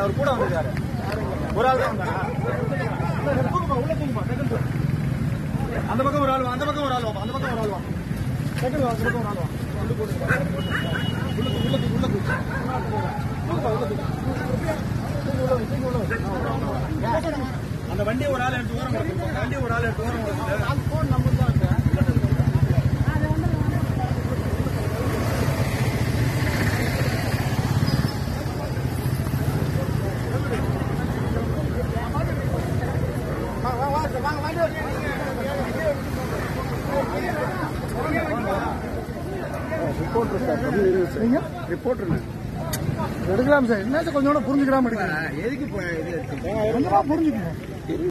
அந்த அவர் கூட வந்திருக்காரு ஒரு ஆள் தான் வந்தாரா இல்ல, தூக்குப்பா, உள்ள தூக்குப்பா, டக்குனு தூக்கு. அந்த பக்கம் ஒரு ஆள் வா அந்த பக்கம் ஒரு ஆள் வா அந்த பக்கம் ஒரு ஆள் வா டக்குனு வா அந்த பக்கம் ஒரு ஆள் வா வந்து போடு. உள்ள தூக்கு, உள்ள தூக்கு, உள்ள தூக்கு. தூக்குப்பா, உள்ள தூக்கு. தூக்கு உள்ள வை, தூக்கு உள்ள வை. அந்த வண்டி ஒரு ஆள் எடுத்து ஓரம் கொடுத்துருப்போம். அந்த வண்டி ஒரு ஆள் எடுத்து ஓரம் கொடுத்துட்டு போன் நம்பர் தான் இருக்கு ரிப்போர்ட்டர் சார் கம்மி இருக்கு சார் நீங்க ரிப்போர்ட்டர் எடுக்கலாம் சார் என்ன கொஞ்சம் கூட புரிஞ்சுக்கிறாம எடுக்கிறீங்க எதுக்கு இப்போ இது கொஞ்சமா புரிஞ்சுக்கணும்